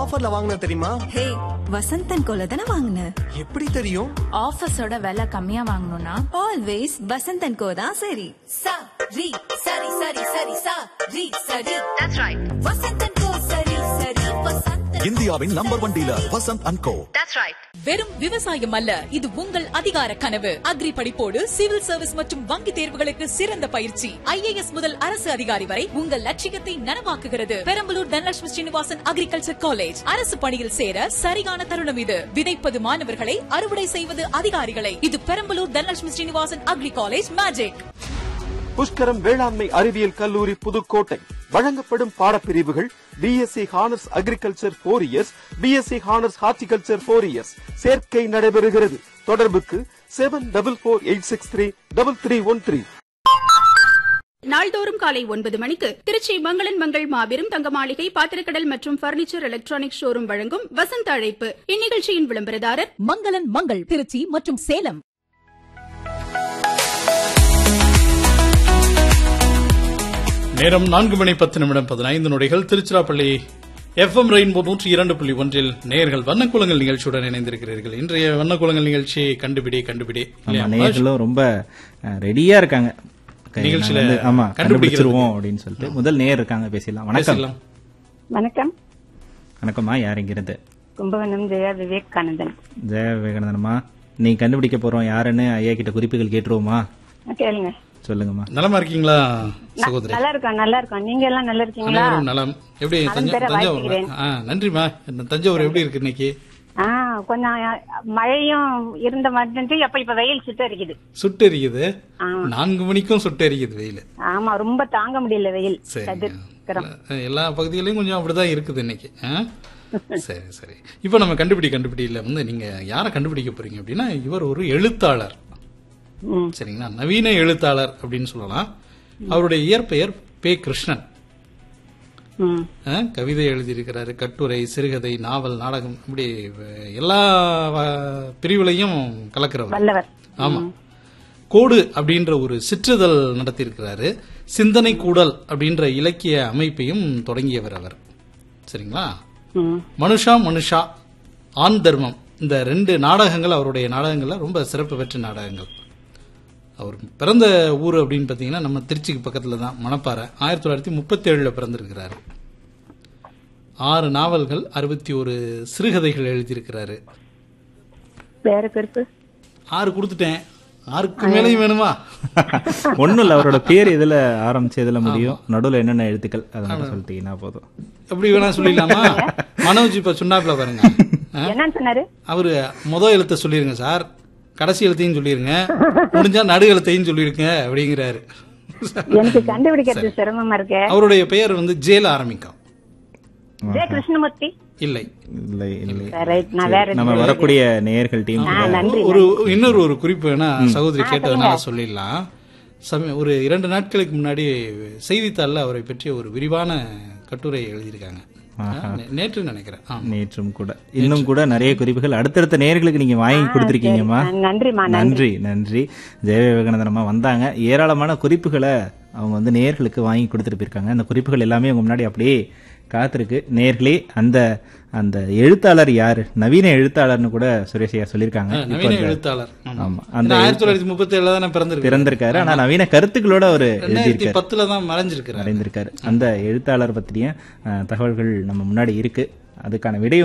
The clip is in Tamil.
ஆஃபர்ல வாங்கின தெரியுமா ஹே வசந்தன் கோல தானே வாங்கின எப்படி தெரியும் ஆஃபீஸோட விலை கம்மியா வாங்கணும்னா ஆல்வேஸ் வசந்தன் கோ தான் சரி sa ri sari sari sari sa ri sari that's right vasantan ko sari sari vasantan இந்தியாவின் number one dealer Vasanth and co வெறும் விவசாயம் அல்ல இது உங்கள் அதிகார கனவு அக்ரி படிப்போடு சிவில் சர்வீஸ் மற்றும் வங்கி தேர்வுகளுக்கு சிறந்த பயிற்சி ஐஏஎஸ் முதல் அரசு அதிகாரி வரை உங்கள் லட்சியத்தை நனவாக்குகிறது பெரம்பலூர் தனலட்சுமி ஸ்ரீனிவாசன் அக்ரிகல்ச்சர் காலேஜ் அரசு பணியில் சேர சரியான தருணம் இது விதைப்பது மாணவர்களை அறுவடை செய்வது அதிகாரிகளை இது Perambalur Dhanalakshmi Srinivasan agri college magic Pushkaram வேளாண்மை அறிவியல் கல்லூரி புதுக்கோட்டை வழங்கப்படும் பாடப்பிரிவுகள் BSc honours agriculture four years BSc honours horticulture four years சேர்க்கை நடைபெறுகிறது தொடர்புக்கு seven double four eight six three double three one three நாள்தோறும் காலை ஒன்பது மணிக்கு திருச்சி மங்களன் மங்கள் மாபெரும் தங்க மாளிகை பாத்திரக்கடல் மற்றும் பர்னிச்சர் எலக்ட்ரானிக் ஷோரூம் வழங்கும் வசந்த அழைப்பு இந்நிகழ்ச்சியின் விளம்பரதாரர் மங்களன் மங்கள் திருச்சி மற்றும் சேலம் நேரம் நான்கு மணி பத்து நிமிடம் பதினைந்து நொடிகள் திருச்சிராப்பள்ளி எஃப்எம் ரெயின்போ நூற்றி இரண்டு புள்ளி ஒன்றில் நேர்கள் வண்ணக்குளங்கள் நிகழ்ச்சியுடன் இணைந்திருக்கிறீர்கள் இன்றைய வண்ணக்குளங்கள் நிகழ்ச்சி கண்டுபிடி கண்டுபிடி இல்லையா, ஆமா, நேயர்களும் ரொம்ப அஹ், ரெடியா இருக்காங்க Okay, நிகழ்ச்சியில நாங்க வந்து- ஆமா கண்டுபிடிக்கிறதுக்கு. கண்டுபிடிச்சிருவோம் அப்படின்னு சொல்லிட்டு முதல் நேயர் இருக்காங்க பேசலாம் வணக்கம் பேசலாம். வணக்கம் வணக்கம்மா யார் இங்கிருந்து கும்பகோணம் ஜெயா விவேகானந்தன் ஜெய விவேகானந்தனம்மா நீ கண்டுபிடிக்க போறோம் யாருன்னு ஐயா கிட்ட குறிப்புகள் கேட்டுருவோமா கேளுங்க சொல்லுங்கம்மா நலமா இருக்கீங்களா சகோதரி நல்லா இருக்கோம் நல்லா இருக்கோம் நீங்க எல்லாம் நல்லா இருக்கீங்களா அனைவரும் நலம் எப்படி நலம் தஞ்சை- பெற தஞ்சாவூர் வாழ்த்துகிறேன். ஆ, நன்றிம்மா இந்த தஞ்சாவூர் எப்படி இருக்கு இன்னைக்கு ஆ கொஞ்சம் மழையும் இருந்த மட்டும் எப்ப இப்ப வெயில் சுத்த இருக்குது சுட்டெரிக்குது ஆமா. நான்கு மணிக்கும் சுட்டெரிக்குது வெயில் ஆமா ரொம்ப தாங்க முடியல வெயில் சரி கதிர்க்கிறோம் எல்லா பகுதிகளிலும் கொஞ்சம் அப்படிதான் இருக்குது இன்னைக்கு ஆ? சரி சரி இப்போ நம்ம கண்டுபிடி கண்டுபிடியில வந்து நீங்க யாரை கண்டுபிடிக்க போறீங்க அப்படின்னா இவர் ஒரு எழுத்தாளர் ம். சரிங்களா நவீன எழுத்தாளர் அப்படின்னு சொல்லலாம் அவருடைய இயற்பெயர் பே கிருஷ்ணன் ம். ஆ, கவிதை எழுதியிருக்கிறாரு கட்டுரை சிறுகதை நாவல் நாடகம் இப்படி அஹ், எல்லா வ- பிரிவுலையும் கலக்கிறவர் வல்லவர் ஆமா கோடு அப்படின்ற ஒரு சிற்றிதழ் நடத்தியிருக்கிறாரு சிந்தனை கூடல் அப்படின்ற இலக்கிய அமைப்பையும் தொடங்கியவர் அவர் சரிங்களா ம். மனுஷா மனுஷா ஆண் தர்மம் இந்த ரெண்டு நாடகங்கள் அவருடைய நாடகங்கள்ல ரொம்ப சிறப்பு பெற்ற நாடகங்கள் அவர் பிறந்த ஊர் அப்படின்னு பார்த்தீங்கன்னா நம்ம திருச்சிக்கு பக்கத்துல தான் மணப்பாறை ஆயிரத்தி தொள்ளாயிரத்தி முப்பத்தி ஏழுல பிறந்திருக்கிறாரு ஆறு நாவல்கள் அறுபத்தி ஒரு சிறுகதைகள் எழுதியிருக்கிறாரு வேற கருப்பு ஆறு கொடுத்துட்டேன் ஆறுக்கு மேலேயும் வேணுமா ஒண்ணும் இல்ல அவரோட பேர் எதுல ஆரம்பிச்சு எதுல முடியும் நடுவுல என்னென்ன எழுத்துக்கள் அதை மட்டும் சொல்லிட்டீங்கன்னா போதும் எப்படி வேணா சொல்லிடலாமா மனோஜ் இப்ப சொன்னாப்ல பாருங்க ஆ? என்னன்னு சொன்னாரு அவரு முத எழுத்த சொல்லிருங்க சார் கடைசி எழுத்தையும் சொல்லிருங்க முடிஞ்சா நடு எழுத்தையும் சொல்லிருங்க அப்படிங்கிறாரு எனக்கு கண்டுபிடிக்கிறது சிரமமா இருக்கு அவருடைய பெயர் வந்து ஜேல ஆரம்பிக்கும் ஜெய கிருஷ்ணமூர்த்தி இல்லை இல்லை இல்லை ரைட் நான் வேற நம்ம வரக்கூடிய நேயர்கள் டீம் ஆ, நன்றி ஒரு இன்னொரு ஒரு குறிப்பு வேணா சகோதரி கேட்டதுனால சொல்லிடலாம் சம ஒரு இரண்டு நாட்களுக்கு முன்னாடி செய்தித்தாள்ல அவரை பற்றிய ஒரு விரிவான கட்டுரை எழுதியிருக்காங்க நே- நேற்று நினைக்கிறேன் ஆமா. நேற்றும் கூட இன்னும் கூட நிறைய குறிப்புகள் அடுத்தடுத்த நேயர்களுக்கு நீங்க வாங்கி கொடுத்துருக்கீங்கம்மா நன்றிமா நன்றி நன்றி ஜெய விவேகானந்தன் அம்மா வந்தாங்க ஏராளமான குறிப்புகளை அவங்க வந்து நேயர்களுக்கு வாங்கி கொடுத்துட்டு போயிருக்காங்க அந்த குறிப்புகள் எல்லாமே உங்க முன்னாடி அப்படியே காத்திருக்கு நேயர்களே அந்த அந்த எழுத்தாளர் யாரு நவீன எழுத்தாளர்னு கூட சுரேஷ் ஐயா சொல்லியிருக்காங்க ஆ, இப்போ நவீன அந்த- எழுத்தாளர் ஆமா. ஆமா ஏன்னா அந்த ஆயிரத்தி தொள்ளாயிரத்தி முப்பத்தி ஏழுல தானே பிறந்திருக்கு பிறந்திருக்காரு ஆனா நவீன கருத்துக்களோட அவர் ரெண்டாயிரத்தி எழுதியிருக்காரு பத்துல தான் மறைஞ்சிருக்கிறார் மறைந்திருக்காரு அந்த எழுத்தாளர் பற்றிய அஹ், தகவல்கள் நம்ம முன்னாடி இருக்கு அதுக்கான விடை